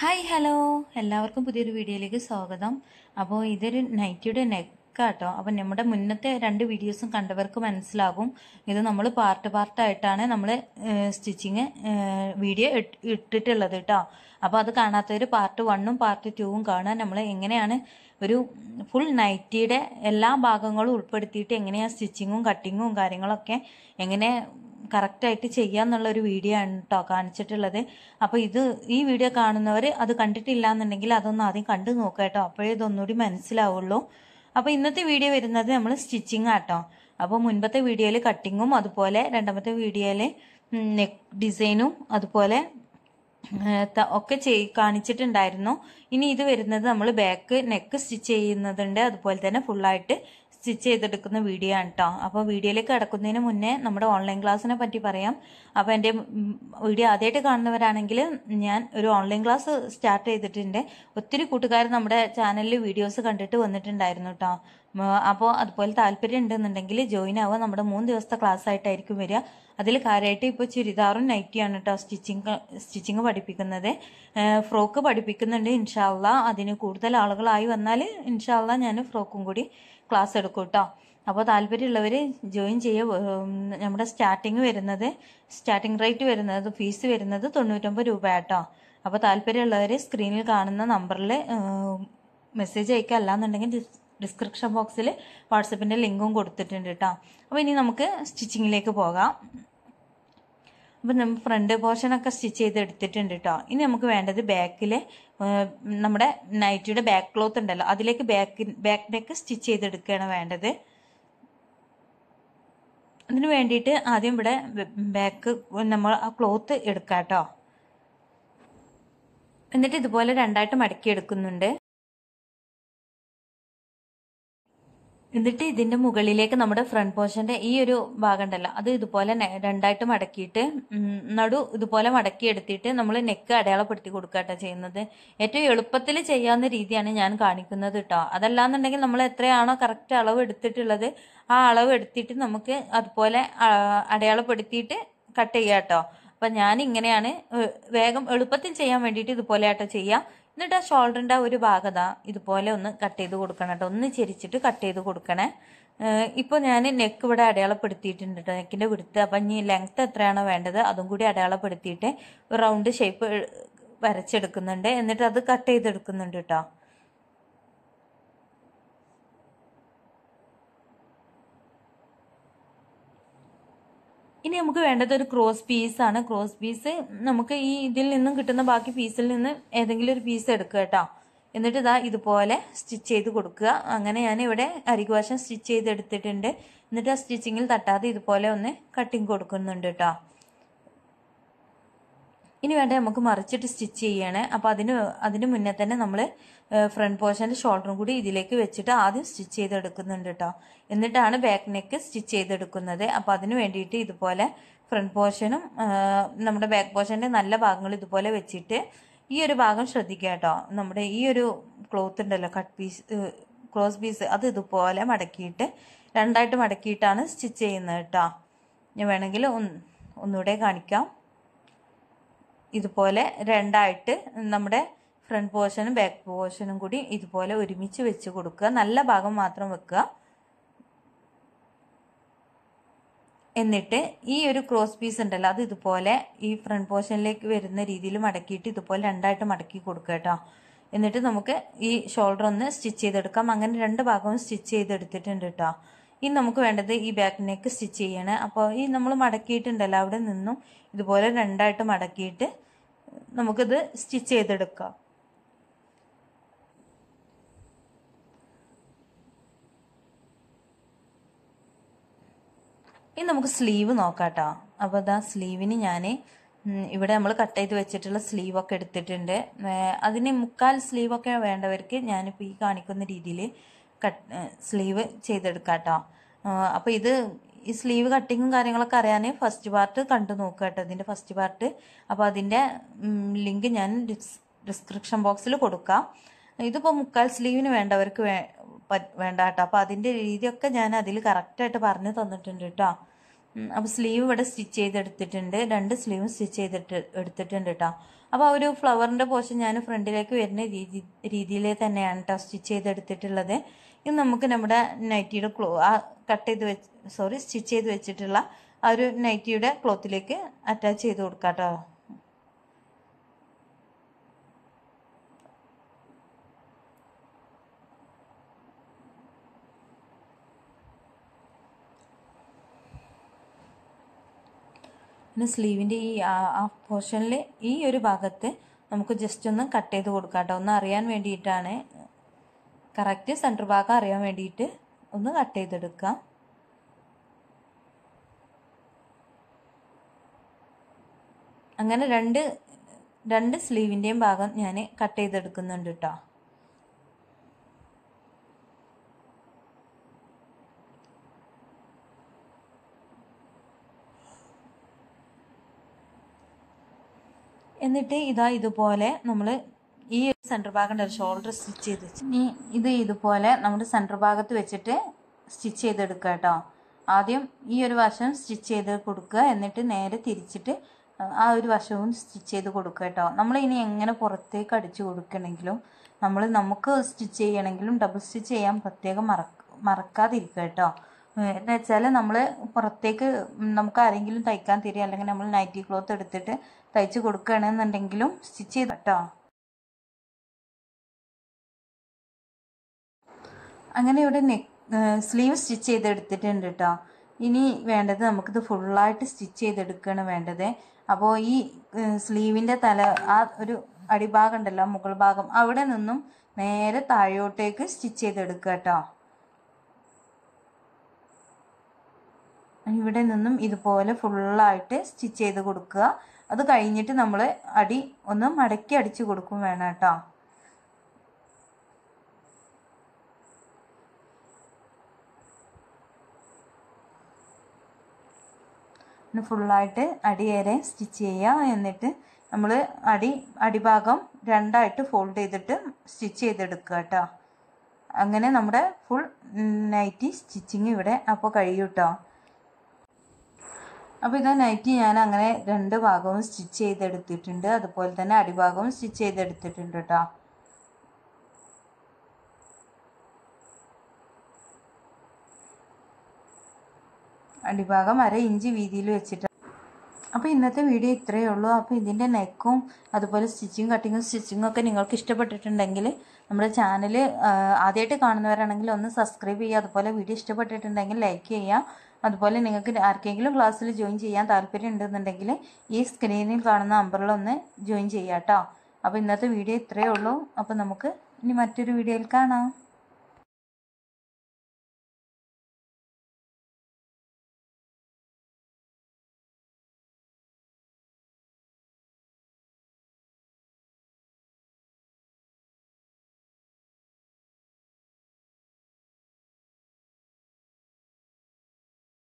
hi hello എല്ലാവർക്കും പുതിയൊരു വീഡിയോയിലേക്ക് സ്വാഗതം അപ്പോൾ ഇതൊരു നൈറ്റിയുടെ നെക്കാട്ടോ അപ്പം നമ്മുടെ മുന്നത്തെ രണ്ട് വീഡിയോസും കണ്ടവർക്ക് മനസ്സിലാകും ഇത് നമ്മൾ പാർട്ട് പാർട്ടായിട്ടാണ് നമ്മൾ സ്റ്റിച്ചിങ് വീഡിയോ ഇട്ടിട്ടുള്ളത് കേട്ടോ അപ്പോൾ അത് കാണാത്തവർ പാർട്ട് വണ്ണും പാർട്ട് ടൂവും കാണാൻ നമ്മൾ എങ്ങനെയാണ് ഒരു ഫുൾ നൈറ്റിയുടെ എല്ലാ ഭാഗങ്ങളും ഉൾപ്പെടുത്തിയിട്ട് എങ്ങനെയാണ് സ്റ്റിച്ചിങ്ങും കട്ടിങ്ങും കാര്യങ്ങളൊക്കെ എങ്ങനെ കറക്റ്റായിട്ട് ചെയ്യാന്നുള്ള ഒരു വീഡിയോ ആണ് കേട്ടോ കാണിച്ചിട്ടുള്ളത് അപ്പോൾ ഇത് ഈ വീഡിയോ കാണുന്നവർ അത് കണ്ടിട്ടില്ല എന്നുണ്ടെങ്കിൽ അതൊന്ന് ആദ്യം കണ്ടു നോക്കുക കേട്ടോ അപ്പോഴേ ഇതൊന്നുകൂടി മനസ്സിലാവുള്ളൂ അപ്പോൾ ഇന്നത്തെ വീഡിയോ വരുന്നത് നമ്മൾ സ്റ്റിച്ചിങ് ആട്ടോ അപ്പോൾ മുൻപത്തെ വീഡിയോയിൽ കട്ടിങ്ങും അതുപോലെ രണ്ടാമത്തെ വീഡിയോയിൽ നെക്ക് ഡിസൈനും അതുപോലെ ഒക്കെ ചെയ് കാണിച്ചിട്ടുണ്ടായിരുന്നു ഇനി ഇത് വരുന്നത് നമ്മൾ ബാക്ക് നെക്ക് സ്റ്റിച്ച് ചെയ്യുന്നതുണ്ട് അതുപോലെ തന്നെ ഫുള്ളായിട്ട് സ്റ്റിച്ച് ചെയ്തെടുക്കുന്ന വീഡിയോ ആണ് കേട്ടോ അപ്പോൾ വീഡിയോയിലേക്ക് കിടക്കുന്നതിന് മുന്നേ നമ്മുടെ ഓൺലൈൻ ക്ലാസ്സിനെ പറ്റി പറയാം അപ്പോൾ എൻ്റെ വീഡിയോ ആദ്യമായിട്ട് കാണുന്നവരാണെങ്കിൽ ഞാൻ ഒരു ഓൺലൈൻ ക്ലാസ് സ്റ്റാർട്ട് ചെയ്തിട്ടുണ്ട് ഒത്തിരി കൂട്ടുകാർ നമ്മുടെ ചാനലിൽ വീഡിയോസ് കണ്ടിട്ട് വന്നിട്ടുണ്ടായിരുന്നു കേട്ടോ അപ്പോൾ അതുപോലെ താല്പര്യം ഉണ്ടെന്നുണ്ടെങ്കിൽ ജോയിൻ ആവുക നമ്മുടെ മൂന്ന് ദിവസത്തെ ക്ലാസ് ആയിട്ടായിരിക്കും വരിക അതിൽ കാര്യമായിട്ട് ഇപ്പോൾ ചുരിദാറും നൈറ്റിയാണ് കേട്ടോ സ്റ്റിച്ചിങ് സ്റ്റിച്ചിങ് പഠിപ്പിക്കുന്നത് ഫ്രോക്ക് പഠിപ്പിക്കുന്നുണ്ട് ഇൻഷാല്ല അതിന് കൂടുതൽ ആളുകളായി വന്നാൽ ഇൻഷാല്ല ഞാൻ ഫ്രോക്കും കൂടി ക്ലാസ് എടുക്കും കേട്ടോ അപ്പോൾ താല്പര്യമുള്ളവർ ജോയിൻ ചെയ്യുക നമ്മുടെ സ്റ്റാർട്ടിങ് വരുന്നത് സ്റ്റാർട്ടിങ് റേറ്റ് വരുന്നത് ഫീസ് വരുന്നത് തൊണ്ണൂറ്റൊമ്പത് രൂപ കേട്ടോ അപ്പോൾ താല്പര്യമുള്ളവർ സ്ക്രീനിൽ കാണുന്ന നമ്പറിൽ മെസ്സേജ് അയക്കുക അല്ലാന്നുണ്ടെങ്കിൽ ഡിസ്ക്രിപ്ഷൻ ബോക്സിൽ വാട്സപ്പിൻ്റെ ലിങ്കും കൊടുത്തിട്ടുണ്ട് കേട്ടോ അപ്പോൾ ഇനി നമുക്ക് സ്റ്റിച്ചിങ്ങിലേക്ക് പോകാം അപ്പം നമ്മൾ ഫ്രണ്ട് പോർഷനൊക്കെ സ്റ്റിച്ച് ചെയ്ത് എടുത്തിട്ടുണ്ട് കേട്ടോ ഇനി നമുക്ക് വേണ്ടത് ബാക്കിൽ നമ്മുടെ നൈറ്റിയുടെ ബാക്ക് ക്ലോത്ത് ഉണ്ടല്ലോ അതിലേക്ക് ബാക്ക് ബാക്ക് നെക്ക് സ്റ്റിച്ച് ചെയ്തെടുക്കുകയാണ് വേണ്ടത് അതിന് വേണ്ടിയിട്ട് ആദ്യം ഇവിടെ ബാക്ക് നമ്മൾ ആ ക്ലോത്ത് എടുക്കാം കേട്ടോ എന്നിട്ട് ഇതുപോലെ രണ്ടായിട്ട് മടക്കി എടുക്കുന്നുണ്ട് എന്നിട്ട് ഇതിന്റെ മുകളിലേക്ക് നമ്മുടെ ഫ്രണ്ട് പോർഷന്റെ ഈ ഒരു ഭാഗം ഉണ്ടല്ലോ അത് ഇതുപോലെ രണ്ടായിട്ട് മടക്കിയിട്ട് നടു ഇതുപോലെ മടക്കി എടുത്തിട്ട് നമ്മൾ നെക്ക് അടയാളപ്പെടുത്തി കൊടുക്കട്ടോ ചെയ്യുന്നത് ഏറ്റവും എളുപ്പത്തിൽ ചെയ്യാവുന്ന രീതിയാണ് ഞാൻ കാണിക്കുന്നത് കേട്ടോ അതല്ലാന്നുണ്ടെങ്കിൽ നമ്മൾ എത്രയാണോ കറക്റ്റ് അളവ് എടുത്തിട്ടുള്ളത് ആ അളവ് എടുത്തിട്ട് നമുക്ക് അതുപോലെ അടയാളപ്പെടുത്തിയിട്ട് കട്ട് ചെയ്യാം കേട്ടോ അപ്പൊ ഞാൻ ഇങ്ങനെയാണ് വേഗം എളുപ്പത്തിൽ ചെയ്യാൻ വേണ്ടിയിട്ട് ഇതുപോലെ ആട്ടോ ചെയ്യാം എന്നിട്ട് ആ ഷോൾഡറിൻ്റെ ഒരു ഭാഗത ഇതുപോലെ ഒന്ന് കട്ട് ചെയ്ത് കൊടുക്കണം കേട്ടോ ഒന്ന് ചെരിച്ചിട്ട് കട്ട് ചെയ്ത് കൊടുക്കണേ ഇപ്പോൾ ഞാൻ നെക്ക് ഇവിടെ അടയാളപ്പെടുത്തിയിട്ടുണ്ട് കേട്ടോ നെക്കിൻ്റെ വിടുത്ത് അപ്പം ഇനി ലെങ്ത്ത് എത്രയാണോ വേണ്ടത് അതും കൂടി അടയാളപ്പെടുത്തിയിട്ട് ഒരു റൗണ്ട് ഷേപ്പ് വരച്ചെടുക്കുന്നുണ്ട് എന്നിട്ട് അത് കട്ട് ചെയ്തെടുക്കുന്നുണ്ട് കേട്ടോ ഇനി നമുക്ക് വേണ്ടത് ഒരു ക്രോസ് പീസാണ് ക്രോസ് പീസ് നമുക്ക് ഈ ഇതിൽ നിന്നും കിട്ടുന്ന ബാക്കി പീസിൽ നിന്ന് ഏതെങ്കിലും ഒരു പീസ് എടുക്കുക കേട്ടോ എന്നിട്ട് ഇതാ ഇതുപോലെ സ്റ്റിച്ച് ചെയ്ത് കൊടുക്കുക അങ്ങനെ ഞാൻ ഇവിടെ അരികുവശം സ്റ്റിച്ച് ചെയ്ത് എടുത്തിട്ടുണ്ട് എന്നിട്ട് ആ സ്റ്റിച്ചിങ്ങിൽ തട്ടാതെ ഇതുപോലെ ഒന്ന് കട്ടിങ് കൊടുക്കുന്നുണ്ട് കേട്ടോ ഇനി വേണ്ട നമുക്ക് മറിച്ചിട്ട് സ്റ്റിച്ച് ചെയ്യണേ അപ്പോൾ അതിന് അതിന് മുന്നേ തന്നെ നമ്മൾ ഫ്രണ്ട് പോർഷൻ്റെ ഷോൾഡറും കൂടി ഇതിലേക്ക് വെച്ചിട്ട് ആദ്യം സ്റ്റിച്ച് ചെയ്തെടുക്കുന്നുണ്ട് കേട്ടോ എന്നിട്ടാണ് ബാക്ക് നെക്ക് സ്റ്റിച്ച് ചെയ്തെടുക്കുന്നത് അപ്പോൾ അതിന് വേണ്ടിയിട്ട് ഇതുപോലെ ഫ്രണ്ട് പോർഷനും നമ്മുടെ ബാക്ക് പോർഷൻ്റെ നല്ല ഭാഗങ്ങൾ ഇതുപോലെ വെച്ചിട്ട് ഈ ഒരു ഭാഗം ശ്രദ്ധിക്കുക കേട്ടോ നമ്മുടെ ഈ ഒരു ക്ലോത്ത് ഉണ്ടല്ലോ കട്ട് പീസ് ക്രോസ് പീസ് അത് ഇതുപോലെ മടക്കിയിട്ട് രണ്ടായിട്ട് മടക്കിയിട്ടാണ് സ്റ്റിച്ച് ചെയ്യുന്നത് കേട്ടോ ഞാൻ വേണമെങ്കിൽ ഒന്നുകൂടെ കാണിക്കാം ഇതുപോലെ രണ്ടായിട്ട് നമ്മുടെ ഫ്രണ്ട് പോർഷനും ബാക്ക് പോർഷനും കൂടി ഇതുപോലെ ഒരുമിച്ച് വെച്ച് കൊടുക്കുക നല്ല ഭാഗം മാത്രം വെക്കുക എന്നിട്ട് ഈ ഒരു ക്രോസ് പീസ് ഉണ്ടല്ലോ അത് ഇതുപോലെ ഈ ഫ്രണ്ട് പോർഷനിലേക്ക് വരുന്ന രീതിയിൽ മടക്കിയിട്ട് ഇതുപോലെ രണ്ടായിട്ട് മടക്കി കൊടുക്കുക കേട്ടോ എന്നിട്ട് നമുക്ക് ഈ ഷോൾഡർ ഒന്ന് സ്റ്റിച്ച് ചെയ്തെടുക്കാം അങ്ങനെ രണ്ട് ഭാഗവും സ്റ്റിച്ച് ചെയ്തെടുത്തിട്ടുണ്ട് കേട്ടോ ഇനി നമുക്ക് വേണ്ടത് ഈ ബാക്ക് നെക്ക് സ്റ്റിച്ച് ചെയ്യണേ അപ്പോൾ ഈ നമ്മൾ മടക്കിയിട്ടുണ്ടല്ലോ അവിടെ നിന്നും ഇതുപോലെ രണ്ടായിട്ട് മടക്കിയിട്ട് നമുക്കിത് സ്റ്റിച്ച് ചെയ്തെടുക്കാം ഇനി നമുക്ക് സ്ലീവ് നോക്കാം കേട്ടോ അപ്പോൾ ഇതാ സ്ലീവിന് ഞാൻ ഇവിടെ നമ്മൾ കട്ട് ചെയ്ത് വെച്ചിട്ടുള്ള സ്ലീവൊക്കെ എടുത്തിട്ടുണ്ട് അതിന് മുക്കാൽ സ്ലീവൊക്കെ വേണ്ടവർക്ക് ഞാനിപ്പോൾ ഈ കാണിക്കുന്ന രീതിയിൽ കട്ട് സ്ലീവ് ചെയ്തെടുക്കാം കേട്ടോ അപ്പോൾ ഇത് ഈ സ്ലീവ് കട്ടിങ്ങും കാര്യങ്ങളൊക്കെ അറിയാൻ ഫസ്റ്റ് പാർട്ട് കണ്ടു നോക്കുക കേട്ടോ ഇതിൻ്റെ ഫസ്റ്റ് പാർട്ട് അപ്പോൾ അതിൻ്റെ ലിങ്ക് ഞാൻ ഡിസ്ക്രിപ്ഷൻ ബോക്സിൽ കൊടുക്കാം ഇതിപ്പോൾ മുക്കാൽ സ്ലീവിന് വേണ്ടവർക്ക് വേണ്ട കേട്ടോ അപ്പോൾ അതിൻ്റെ രീതിയൊക്കെ ഞാൻ അതിൽ കറക്റ്റായിട്ട് പറഞ്ഞു തന്നിട്ടുണ്ട് കേട്ടോ അപ്പോൾ സ്ലീവ് ഇവിടെ സ്റ്റിച്ച് ചെയ്തെടുത്തിട്ടുണ്ട് രണ്ട് സ്ലീവും സ്റ്റിച്ച് ചെയ്തിട്ട് എടുത്തിട്ടുണ്ട് കേട്ടോ അപ്പോൾ ആ ഒരു ഫ്ലവറിൻ്റെ പോർഷൻ ഞാൻ ഫ്രണ്ടിലേക്ക് വരുന്ന രീതി രീതിയിൽ തന്നെയാണ് കേട്ടോ സ്റ്റിച്ച് ചെയ്തെടുത്തിട്ടുള്ളത് ഇത് നമുക്ക് നമ്മുടെ നൈറ്റിയുടെ ക്ലോ ആ കട്ട് ചെയ്ത് വെച്ച് സോറി സ്റ്റിച്ച് ചെയ്ത് വെച്ചിട്ടുള്ള ആ ഒരു നൈറ്റിയുടെ ക്ലോത്തിലേക്ക് അറ്റാച്ച് ചെയ്ത് കൊടുക്കാം കേട്ടോ പിന്നെ സ്ലീവിൻ്റെ ഈ ആ പോർഷനിൽ ഈ ഒരു ഭാഗത്ത് നമുക്ക് ജസ്റ്റ് ഒന്ന് കട്ട് ചെയ്ത് കൊടുക്കാം കേട്ടോ ഒന്ന് അറിയാൻ വേണ്ടിയിട്ടാണ് കറക്റ്റ് സെൻറ്റർ ഭാഗം അറിയാൻ വേണ്ടിയിട്ട് ഒന്ന് കട്ട് ചെയ്തെടുക്കാം അങ്ങനെ രണ്ട് രണ്ട് സ്ലീവിൻ്റെയും ഭാഗം ഞാൻ കട്ട് ചെയ്തെടുക്കുന്നുണ്ട് കേട്ടോ എന്നിട്ട് ഇതാ ഇതുപോലെ നമ്മൾ ഈ സെൻറ്റർ ഭാഗം ഷോൾഡർ സ്റ്റിച്ച് ചെയ്ത് വെച്ച് ഇനി ഇത് ഇതുപോലെ നമ്മുടെ സെൻറ്റർ ഭാഗത്ത് വെച്ചിട്ട് സ്റ്റിച്ച് ചെയ്തെടുക്കുക കേട്ടോ ആദ്യം ഈ ഒരു വശം സ്റ്റിച്ച് ചെയ്ത് കൊടുക്കുക എന്നിട്ട് നേരെ തിരിച്ചിട്ട് ആ ഒരു വശവും സ്റ്റിച്ച് ചെയ്ത് കൊടുക്കുക കേട്ടോ നമ്മൾ ഇനി എങ്ങനെ പുറത്തേക്ക് അടിച്ചു കൊടുക്കണമെങ്കിലും നമ്മൾ നമുക്ക് സ്റ്റിച്ച് ചെയ്യണമെങ്കിലും ഡബിൾ സ്റ്റിച്ച് ചെയ്യാൻ പ്രത്യേകം മറക്ക മറക്കാതിരിക്കുക കേട്ടോ എന്ന് വെച്ചാൽ നമ്മൾ പുറത്തേക്ക് നമുക്ക് ആരെങ്കിലും തയ്ക്കാൻ തരിക അല്ലെങ്കിൽ നമ്മൾ നൈറ്റി ക്ലോത്ത് എടുത്തിട്ട് തയ്ച്ച് കൊടുക്കുകയാണെന്നുണ്ടെങ്കിലും സ്റ്റിച്ച് ചെയ്ത് കേട്ടോ അങ്ങനെ ഇവിടെ നെക്ക് സ്ലീവ് സ്റ്റിച്ച് ചെയ്തെടുത്തിട്ടുണ്ട് കേട്ടോ ഇനി വേണ്ടത് നമുക്കിത് ഫുള്ളായിട്ട് സ്റ്റിച്ച് ചെയ്തെടുക്കുകയാണ് വേണ്ടത് അപ്പോൾ ഈ സ്ലീവിൻ്റെ തല ആ ഒരു അടിഭാഗം ഉണ്ടല്ലോ മുകൾ ഭാഗം അവിടെ നിന്നും നേരെ താഴോട്ടേക്ക് സ്റ്റിച്ച് ചെയ്തെടുക്കുക കേട്ടോ ഇവിടെ നിന്നും ഇതുപോലെ ഫുള്ളായിട്ട് സ്റ്റിച്ച് ചെയ്ത് കൊടുക്കുക അത് കഴിഞ്ഞിട്ട് നമ്മൾ അടി ഒന്ന് മടക്കി അടിച്ച് കൊടുക്കും വേണം കേട്ടോ പിന്നെ ഫുള്ളായിട്ട് അടി വരെ സ്റ്റിച്ച് ചെയ്യുക എന്നിട്ട് നമ്മൾ അടി അടിഭാഗം രണ്ടായിട്ട് ഫോൾഡ് ചെയ്തിട്ട് സ്റ്റിച്ച് ചെയ്തെടുക്കുക കേട്ടോ അങ്ങനെ നമ്മുടെ ഫുൾ നൈറ്റി സ്റ്റിച്ചിങ് ഇവിടെ അപ്പോൾ കഴിയും കേട്ടോ അപ്പോൾ ഇതാ നൈറ്റി ഞാൻ അങ്ങനെ രണ്ട് ഭാഗവും സ്റ്റിച്ച് ചെയ്തെടുത്തിട്ടുണ്ട് അതുപോലെ തന്നെ അടിഭാഗവും സ്റ്റിച്ച് ചെയ്തെടുത്തിട്ടുണ്ട് കേട്ടോ അടിഭാഗം അര ഇഞ്ച് വീതിയിൽ വെച്ചിട്ട് അപ്പോൾ ഇന്നത്തെ വീഡിയോ ഇത്രയേ ഉള്ളൂ അപ്പോൾ ഇതിൻ്റെ നെക്കും അതുപോലെ സ്റ്റിച്ചിങ് കട്ടിങ്ങും സ്റ്റിച്ചിങ്ങും ഒക്കെ നിങ്ങൾക്ക് ഇഷ്ടപ്പെട്ടിട്ടുണ്ടെങ്കിൽ നമ്മുടെ ചാനൽ ആദ്യമായിട്ട് കാണുന്നവരാണെങ്കിൽ ഒന്ന് സബ്സ്ക്രൈബ് ചെയ്യുക അതുപോലെ വീഡിയോ ഇഷ്ടപ്പെട്ടിട്ടുണ്ടെങ്കിൽ ലൈക്ക് ചെയ്യുക അതുപോലെ നിങ്ങൾക്ക് ആർക്കെങ്കിലും ക്ലാസ്സിൽ ജോയിൻ ചെയ്യാൻ താല്പര്യം ഉണ്ടെന്നുണ്ടെങ്കിൽ ഈ സ്ക്രീനിൽ കാണുന്ന നമ്പറിലൊന്ന് ജോയിൻ ചെയ്യാം കേട്ടോ അപ്പോൾ ഇന്നത്തെ വീഡിയോ ഇത്രയേ ഉള്ളൂ അപ്പോൾ നമുക്ക് ഇനി മറ്റൊരു വീഡിയോയിൽ കാണാം